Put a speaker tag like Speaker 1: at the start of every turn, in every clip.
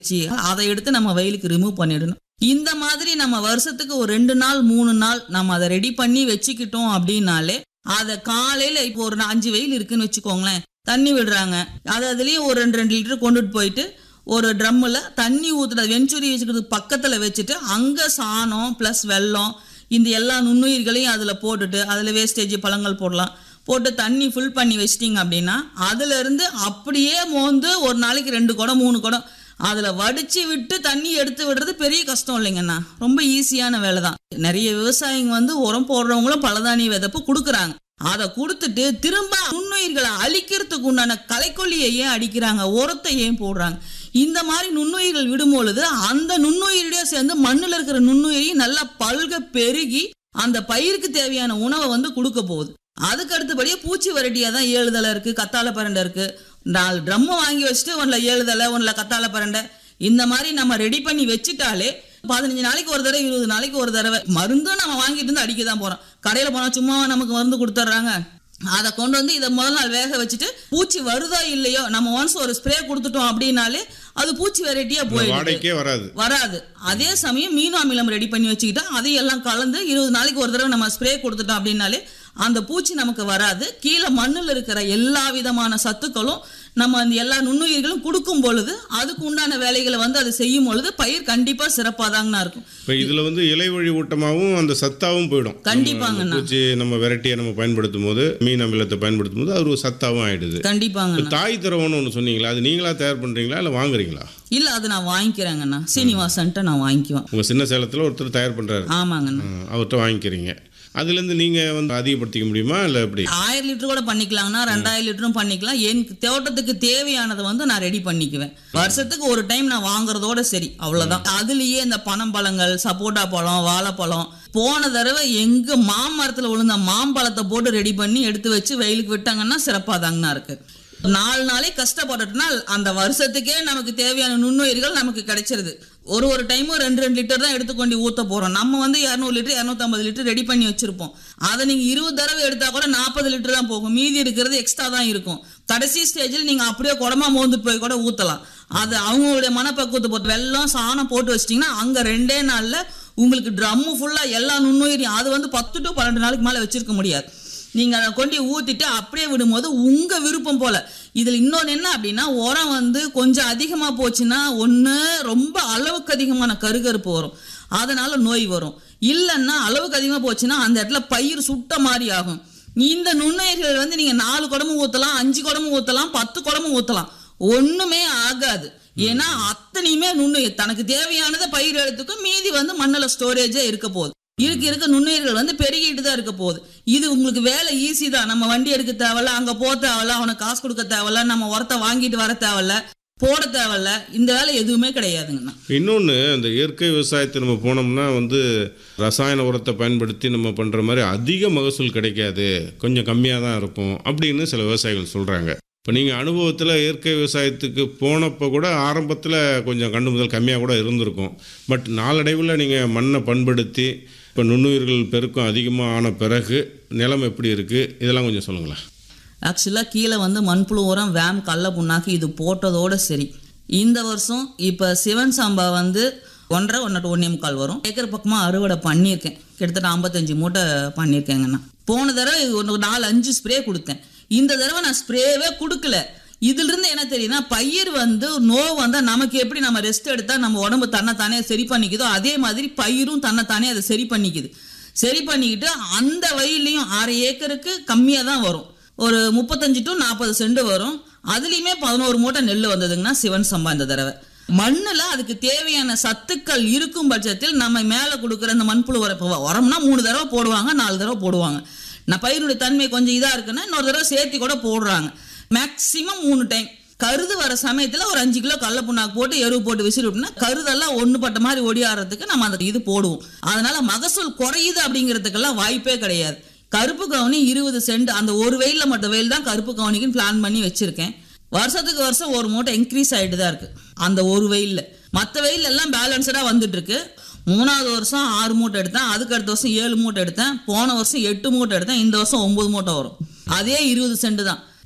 Speaker 1: வச்சு அதை எடுத்து நம்ம வெயிலுக்கு ரிமூவ் பண்ணிடணும் இந்த மாதிரி நம்ம வருஷத்துக்கு ஒரு ரெண்டு நாள் மூணு நாள் நம்ம அதை ரெடி பண்ணி வச்சுக்கிட்டோம் அப்படின்னாலே அதை காலையில இப்போ ஒரு அஞ்சு வெயில் இருக்குன்னு வச்சுக்கோங்களேன் தண்ணி விடுறாங்க அது அதுலயும் ஒரு ரெண்டு ரெண்டு லிட்டர் கொண்டுட்டு போயிட்டு ஒரு ட்ரம்மில் தண்ணி ஊற்றுறது வெஞ்சுரி வச்சுக்கிறதுக்கு பக்கத்தில் வச்சுட்டு அங்கே சாணம் ப்ளஸ் வெல்லம் இந்த எல்லா நுண்ணுயிர்களையும் அதில் போட்டுட்டு அதில் வேஸ்டேஜ் பழங்கள் போடலாம் போட்டு தண்ணி ஃபுல் பண்ணி வச்சிட்டிங்க அப்படின்னா அதுலேருந்து அப்படியே மோந்து ஒரு நாளைக்கு ரெண்டு குடம் மூணு குடம் அதில் வடித்து விட்டு தண்ணி எடுத்து விடுறது பெரிய கஷ்டம் இல்லைங்கண்ணா ரொம்ப ஈஸியான வேலை தான் நிறைய விவசாயிங்க வந்து உரம் போடுறவங்களும் பலதானிய விதப்பு கொடுக்குறாங்க அதை கொடுத்துட்டு திரும்ப நுண்ணுயிர்களை அழிக்கிறதுக்கு உண்டான களைக்கொல்லியை ஏன் அடிக்கிறாங்க உரத்தை ஏன் போடுறாங்க இந்த மாதிரி நுண்ணுயிர்கள் விடும் பொழுது அந்த நுண்ணுயிரிடையே சேர்ந்து மண்ணில் இருக்கிற நுண்ணுயிரி நல்லா பல்க பெருகி அந்த பயிருக்கு தேவையான உணவை வந்து கொடுக்க போகுது அதுக்கு அடுத்தபடியே பூச்சி வெரைட்டியாக தான் ஏழு தலை இருக்குது கத்தாழை பரண்டை இருக்குது நாலு ட்ரம்மு வாங்கி வச்சுட்டு ஒன்றில் ஏழு தலை ஒன்றில் கத்தாழை பரண்டை இந்த மாதிரி நம்ம ரெடி பண்ணி வச்சுட்டாலே பதினஞ்சு நாளைக்கு ஒரு தடவை இருபது நாளைக்கு ஒரு தடவை மருந்தும் நம்ம வாங்கிட்டு இருந்து அடிக்க தான் போகிறோம் கடையில் போனால் சும்மா நமக்கு மருந்து கொடுத்துட்றாங்க அதை கொண்டு வந்து இதை முதல் நாள் வேக வச்சுட்டு பூச்சி வருதோ இல்லையோ நம்ம ஒன்ஸ் ஒரு ஸ்ப்ரே கொடுத்துட்டோம் அப்படின்னாலே அது பூச்சி வெரைட்டியாக போயிடுது
Speaker 2: வாடகைக்கே வராது
Speaker 1: வராது அதே சமயம் மீன் அமிலம் ரெடி பண்ணி வச்சுக்கிட்டா அதையும் எல்லாம் கலந்து இருபது நாளைக்கு ஒரு தடவை நம்ம ஸ்ப்ரே கொடுத்துட்டோம் அப்படின்னாலே அந்த பூச்சி நமக்கு வராது கீழே மண்ணில் இருக்கிற எல்லா விதமான சத்துக்களும் நம்ம அந்த எல்லா நுண்ணுயிர்களும் கொடுக்கும் பொழுது அதுக்கு உண்டான வேலைகளை வந்து அது செய்யும் பொழுது பயிர் கண்டிப்பா சிறப்பாக தாங்கண்ணா இருக்கும்
Speaker 2: இப்போ இதில் வந்து இலை வழி ஊட்டமாகவும் அந்த சத்தாவும் போயிடும்
Speaker 1: கண்டிப்பாங்கண்ணா.
Speaker 2: நம்ம பூச்சி நம்ம வெரைட்டியை நம்ம பயன்படுத்தும் போது மீன் அமிலத்தை பயன்படுத்தும் போது அது ஒரு சத்தாவும் ஆயிடுது
Speaker 1: கண்டிப்பாங்கண்ணா
Speaker 2: தாய் திரவம்னு ஒன்று சொன்னீங்களா அது நீங்களா தயார் பண்ணுறீங்களா இல்லை வாங்குறீங்களா
Speaker 1: இல்ல அது நான் வாங்கிக்கிறேங்கண்ணா சீனிவாசன்ட்ட நான் வாங்கிக்குவேன்
Speaker 2: உங்கள் சின்ன சேலத்தில் ஒருத்தர் தயார் பண்ணுறாரு
Speaker 1: ஆமாங்கண்ணா
Speaker 2: அவர்கிட்ட வாங்கிக்கிறீங்க அதுலேருந்து நீங்கள் வந்து அதிகப்படுத்திக்க முடியுமா இல்லை எப்படி
Speaker 1: ஆயிரம் லிட்டர் கூட பண்ணிக்கலாங்கண்ணா ரெண்டாயிரம் லிட்டரும் பண்ணிக்கலாம் எனக்கு தோட்டத்துக்கு தேவையானதை வந்து நான் ரெடி பண்ணிக்குவேன் வருஷத்துக்கு ஒரு டைம் நான் வாங்குறதோட சரி அவ்வளவுதான் அதுலயே இந்த பனம்பழங்கள் சப்போட்டா பழம் வாழைப்பழம் போன தடவை எங்க மாமரத்துல விழுந்த மாம்பழத்தை போட்டு ரெடி பண்ணி எடுத்து வச்சு வெயிலுக்கு விட்டாங்கன்னா சிறப்பா தாங்கண்ணா இருக்கு நாலு நாளே கஷ்டப்பட்டுட்டுனா அந்த வருஷத்துக்கே நமக்கு தேவையான நுண்ணுயிர்கள் நமக்கு கிடைச்சிருது ஒரு ஒரு டைமும் ரெண்டு ரெண்டு லிட்டர் தான் எடுத்து கொண்டு ஊற்ற போகிறோம் நம்ம வந்து இரநூறு லிட்டர் இரநூத்தம்பது லிட்டர் ரெடி பண்ணி வச்சிருப்போம் அதை நீங்கள் இருபது தடவை எடுத்தால் கூட நாற்பது லிட்டர் தான் போகும் மீதி இருக்கிறது எக்ஸ்ட்ரா தான் இருக்கும் கடைசி ஸ்டேஜில் நீங்கள் அப்படியே குடமா மோந்துட்டு போய் கூட ஊற்றலாம் அது அவங்களுடைய மனப்பக்குவத்தை போட்டு வெள்ளம் சாணம் போட்டு வச்சிட்டிங்கன்னா அங்கே ரெண்டே நாளில் உங்களுக்கு ட்ரம்மு ஃபுல்லாக எல்லா நுண்ணுயிரியும் அது வந்து பத்து டு பன்னெண்டு நாளைக்கு மேலே வச்சிருக்க முடியாது நீங்கள் அதை கொண்டு ஊற்றிட்டு அப்படியே விடும்போது உங்கள் விருப்பம் போல் இதில் இன்னொன்று என்ன அப்படின்னா உரம் வந்து கொஞ்சம் அதிகமாக போச்சுன்னா ஒன்று ரொம்ப அளவுக்கு அதிகமான கருகருப்பு வரும் அதனால நோய் வரும் இல்லைன்னா அளவுக்கு அதிகமாக போச்சுன்னா அந்த இடத்துல பயிர் சுட்ட மாதிரி ஆகும் இந்த நுண்ணுயிர்கள் வந்து நீங்கள் நாலு குடமும் ஊற்றலாம் அஞ்சு குடமும் ஊற்றலாம் பத்து குடமும் ஊற்றலாம் ஒன்றுமே ஆகாது ஏன்னா அத்தனையுமே நுண்ணுயிர் தனக்கு தேவையானதை பயிர் எடுத்துக்கும் மீதி வந்து மண்ணில் ஸ்டோரேஜே இருக்க போகுது இருக்க இருக்க நுண்ணுயிர்கள் வந்து பெருகிட்டு தான் இருக்க போகுது இது உங்களுக்கு வேலை ஈஸி தான் நம்ம வண்டி எடுக்க தேவையில்ல அங்கே போக தேவையில்ல அவனுக்கு காசு கொடுக்க தேவையில்ல நம்ம உரத்தை வாங்கிட்டு வர தேவையில்ல போட தேவையில்ல இந்த வேலை எதுவுமே கிடையாதுங்கண்ணா
Speaker 2: இன்னொன்று இந்த இயற்கை விவசாயத்தை நம்ம போனோம்னா வந்து ரசாயன உரத்தை பயன்படுத்தி நம்ம பண்ணுற மாதிரி அதிக மகசூல் கிடைக்காது கொஞ்சம் கம்மியாக தான் இருக்கும் அப்படின்னு சில விவசாயிகள் சொல்கிறாங்க இப்போ நீங்கள் அனுபவத்தில் இயற்கை விவசாயத்துக்கு போனப்போ கூட ஆரம்பத்தில் கொஞ்சம் கண்டு முதல் கம்மியாக கூட இருந்திருக்கும் பட் நாளடைவில் நீங்கள் மண்ணை பண்படுத்தி இப்போ நுண்ணுயிர்கள் பெருக்கம் அதிகமாக ஆன பிறகு நிலம் எப்படி இருக்குது இதெல்லாம் கொஞ்சம் சொல்லுங்களேன்
Speaker 1: ஆக்சுவலாக கீழே வந்து மண்புழு உரம் வேம் கடல புண்ணாக்கு இது போட்டதோட சரி இந்த வருஷம் இப்போ சிவன் சாம்பா வந்து ஒன்றரை ஒன்றரை ஒன்றே முக்கால் வரும் ஏக்கர் பக்கமாக அறுவடை பண்ணியிருக்கேன் கிட்டத்தட்ட ஐம்பத்தஞ்சு மூட்டை பண்ணியிருக்கேங்கண்ணா போன தடவை ஒரு நாலு அஞ்சு ஸ்ப்ரே கொடுத்தேன் இந்த தடவை நான் ஸ்ப்ரேவே கொடுக்கல இதிலிருந்து என்ன தெரியுதுன்னா பயிர் வந்து நோவு வந்தால் நமக்கு எப்படி நம்ம ரெஸ்ட் எடுத்தால் நம்ம உடம்பு தன்னைத்தானே சரி பண்ணிக்குதோ அதே மாதிரி பயிரும் தன்னைத்தானே அதை சரி பண்ணிக்குது சரி பண்ணிக்கிட்டு அந்த வயல்லையும் அரை ஏக்கருக்கு கம்மியாக தான் வரும் ஒரு முப்பத்தஞ்சு டு நாற்பது சென்ட் வரும் அதுலேயுமே பதினோரு மூட்டை நெல் வந்ததுங்கன்னா சிவன் சம்பா இந்த தடவை மண்ணில் அதுக்கு தேவையான சத்துக்கள் இருக்கும் பட்சத்தில் நம்ம மேலே கொடுக்குற இந்த மண்புழு உரம் இப்போ உரம்னா மூணு தடவை போடுவாங்க நாலு தடவை போடுவாங்க நான் பயிரினுடைய தன்மை கொஞ்சம் இதாக இருக்குன்னா இன்னொரு தடவை சேர்த்தி கூட போடுறாங்க மேக்ஸிமம் மூணு டைம் கருது வர சமயத்தில் ஒரு அஞ்சு கிலோ கடல புண்ணாக்கு போட்டு எருவு போட்டு விசிறி விட்டோம்னா கருதெல்லாம் ஒன்று பட்ட மாதிரி ஒடியாடுறதுக்கு நம்ம அந்த இது போடுவோம் அதனால மகசூல் குறையுது அப்படிங்கிறதுக்கெல்லாம் வாய்ப்பே கிடையாது கருப்பு கவுனி இருபது சென்ட் அந்த ஒரு வெயிலில் மட்டும் வெயில் தான் கருப்பு கவுனிக்குன்னு பிளான் பண்ணி வச்சிருக்கேன் வருஷத்துக்கு வருஷம் ஒரு மூட்டை இன்க்ரீஸ் ஆகிட்டு தான் இருக்கு அந்த ஒரு வெயிலில் மற்ற வெயில் எல்லாம் பேலன்ஸ்டாக வந்துட்டு இருக்கு மூணாவது வருஷம் ஆறு மூட்டை எடுத்தேன் அதுக்கு அடுத்த வருஷம் ஏழு மூட்டை எடுத்தேன் போன வருஷம் எட்டு மூட்டை எடுத்தேன் இந்த வருஷம் ஒன்பது மூட்டை வரும் அதே இருபது சென்ட் தான்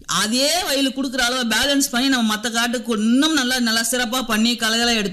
Speaker 1: அதே வயலுக்கு கொடுக்குற அளவு பேலன்ஸ் பண்ணி நம்ம மற்ற காட்டுக்கு இன்னும் நல்லா நல்லா சிறப்பாக பண்ணி களைகளை எடுத்து